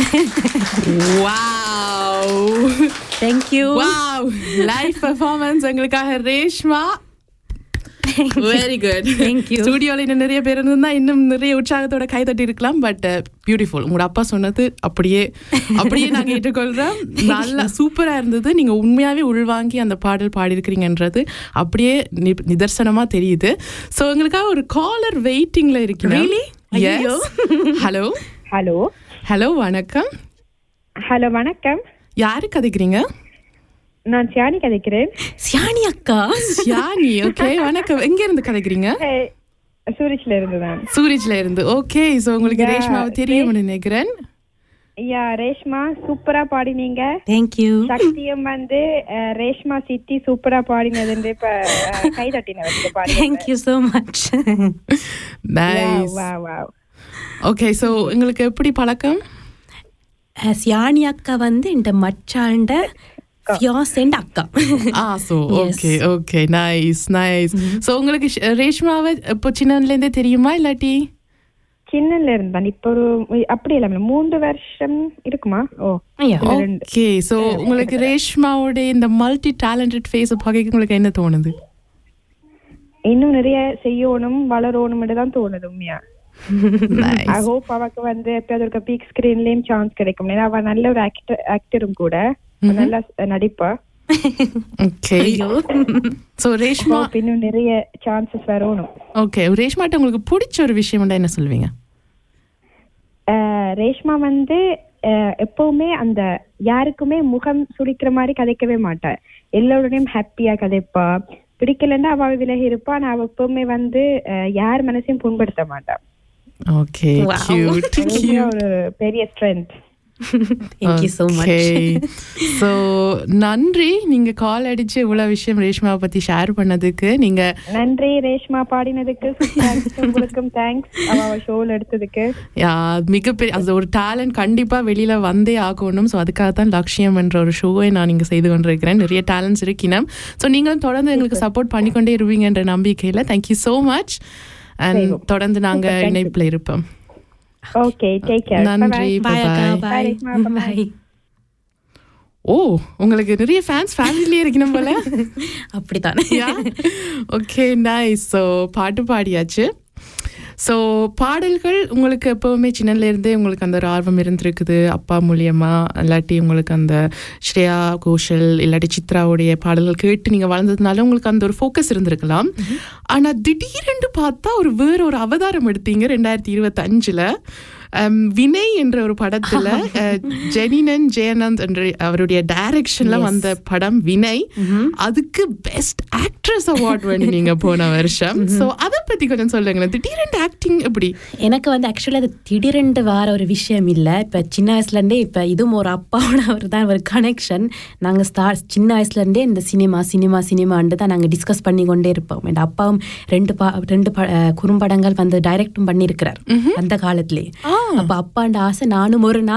Wow thank you wow live performance எங்களுக்காக Reshma very good Thank you. ஸ்டுடியோல இன்னும் நிறைய பேர் இருந்தா இன்னும் நிறைய உற்சாகத்தோட கை தட்டி இருக்கலாம் பட் பியூட்டிஃபுல் உங்களோட அப்பா சொன்னது அப்படியே அப்படியே நான் ஏற்றுக்கொள்றேன் நல்லா சூப்பரா இருந்தது நீங்க உண்மையாவே உள்வாங்கி அந்த பாடல் பாடியிருக்கிறீங்கன்றது அப்படியே நி- நிதர்சனமா தெரியுது ஸோ எங்களுக்காக ஒரு காலர் வெயிட்டிங்ல இருக்கீங்க Really? ஐயையோ. ஹலோ ஹலோ ஹலோ வணக்கம் ஹலோ வணக்கம் யாரு கதைக்கிறீங்க நான் சியானி கதைக்கிறேன் சியானி அக்கா யானி ஓகே வணக்கம் எங்க இருந்து கதைக்கிறீங்க சூரிச்ல இருந்து தான் சூரஜ்ல இருந்து ஓகே சோ உங்களுக்கு Yeah, ரேஷ்மாவை தெரியும்னு நினைக்கிறேன் ஐயா ரேஷ்மா சூப்பரா பாடினீங்க தேங்க்யூ சக்தியும் வந்து அஹ், ரேஷ்மா சித்தி சூப்பரா பாடினது இப்ப அஹ், கை தட்டினவர் பாடி தேங்க்யூ ஸோ மச் நைஸ் வா வா ஓகே சோ உங்களுக்கு எப்படி பழக்கம் சியானி அக்கா வந்து இந்த மச்சாண்ட ஃபியாசெண்ட் அக்கா ஆ so Yes. Okay okay nice nice so உங்களுக்கு ஷ- ரேஷ்மாவை இப்போ சின்னதுல இருந்தே தெரியுமா இல்லாட்டி சின்னல இருந்தான் இப்ப ஒரு அப்படி இல்ல மூன்று வருஷம் இருக்குமா ஓ ஐயா இல்ல, ரெண்டு. ஓகே சோ உங்களுக்கு ரேஷ்மாவோட இந்த மல்டி டேலண்டட் ஃபேஸ் பார்க்க உங்களுக்கு என்ன தோணுது இன்னும் நிறைய செய்யணும் வளரணும் தான் தோணுது உண்மையா நைஸ் ஐ ஹோப் அவக்கு வந்து எப்பயாவது ஒரு பீக் ஸ்கிரீன்லயும் சான்ஸ் கிடைக்கும் ஏன்னா அவ நல்ல ஒரு ஆக்டர் ஆக்டரும் கூட நல்லா நடிப்பா ஓகே ஐயோ சோ ரேஷ்மா Hope இன்னும் நிறைய சான்சஸ் வரணும் ஓகே ரேஷ்மாட்ட உங்களுக்கு பிடிச்ச ஒரு விஷயம் என்ன சொல்லுவீங்க அஹ் ரேஷ்மா வந்து அஹ் எப்பவுமே அந்த யாருக்குமே முகம் சுளிக்கிற மாதிரி கதைக்கவே மாட்டா எல்லோருடையும் ஹாப்பியா கதைப்பா பிடிக்கலன்னா அவ விலகி இருப்பா ஆனா அவ எப்பவுமே வந்து அஹ் யார் மனசையும் புண்படுத்த மாட்டா ஓகே Wow. கியூட் அதுவே ஒரு பெரிய strength thank you so much so நன்றி நீங்க கால் அடிச்சு இவ்வளவு விஷயம் ரேஷ்மாவை பத்தி ஷேர் பண்ணதுக்கு நீங்க நன்றி ரேஷ்மா பாடினதுக்கு thanks. உங்களுக்கும் தேங்க்ஸ் அவ ஷோல எடுத்ததுக்கு யா, மிகப்பெரிய அது ஒரு டேலண்ட் கண்டிப்பா வெளியில வந்தே ஆகணும் ஸோ அதுக்காக தான் லட்சியம் என்ற ஒரு ஷோவை நான் இங்க செய்து கொண்டிருக்கிறேன் நிறைய டேலண்ட்ஸ் இருக்கினம் ஸோ நீங்களும் தொடர்ந்து எங்களுக்கு சப்போர்ட் பண்ணிக்கொண்டே இருப்பீங்கன்ற நம்பிக்கையில தேங்க்யூ ஸோ மச் அண்ட் செய்வோம். தொடர்ந்து நாங்க Super, thank you. இணைப்புல இருப்போம் ஓகே டேக் கேர் நன்றி பாய் அக்கா bye-bye. பாய் ரேஷ்மா, bye. பாய் ஓ உங்களுக்கு நிறைய ஃபேன்ஸ் ஃபேமிலியே இருக்கணும் போல அப்படித்தான் ஓகே நைஸ் ஸோ பாட்டு பாடியாச்சு ஸோ பாடல்கள் உங்களுக்கு எப்போவுமே சின்னதுல இருந்தே உங்களுக்கு அந்த ஒரு ஆர்வம் இருந்திருக்குது அப்பா மூலியமா இல்லாட்டி உங்களுக்கு அந்த ஸ்ரேயா கோஷல் இல்லாட்டி சித்ராவுடைய பாடல்கள் கேட்டு நீங்கள் வளர்ந்ததுனால உங்களுக்கு அந்த ஒரு ஃபோக்கஸ் இருந்திருக்கலாம் ஆனால் திடீரென்று பார்த்தா ஒரு வேற ஒரு அவதாரம் எடுத்தீங்க ரெண்டாயிரத்தி இருபத்தஞ்சில் வினய் என்ற ஒரு படத்துல அஹ், ஜெனினன் ஜெயனந்த் என்ற அவருடைய டைரக்ஷன்ல வந்த படம் வினய் அதுக்கு பெஸ்ட் ஆக்ட்ரஸ் அவார்ட் வேண்டி நீங்க போன வருஷம் சோ அத பத்தி கொஞ்சம் சொல்லுங்களேன் திடீரென்று ஆக்டிங் எப்படி எனக்கு வந்து ஆக்சுவலி அது திடீரென்று வர ஒரு விஷயம் இல்லை இப்போ சின்ன வயசுலேருந்தே இப்போ இதுவும் ஒரு அப்பாவோட ஒரு தான் ஒரு கனெக்ஷன் நாங்கள் ஸ்டார் சின்ன வயசுலேருந்தே இந்த சினிமா சினிமா சினிமான்ட்டு தான் நாங்கள் டிஸ்கஸ் பண்ணி கொண்டே இருப்போம் என் அப்பாவும் ரெண்டு பா ரெண்டு ப அஹ் குறும்படங்கள் வந்து டைரக்டும் பண்ணியிருக்கிறார் அந்த காலத்திலே அப்போ அப்பாண்ட ஆசை நானும் ஒரு நாள்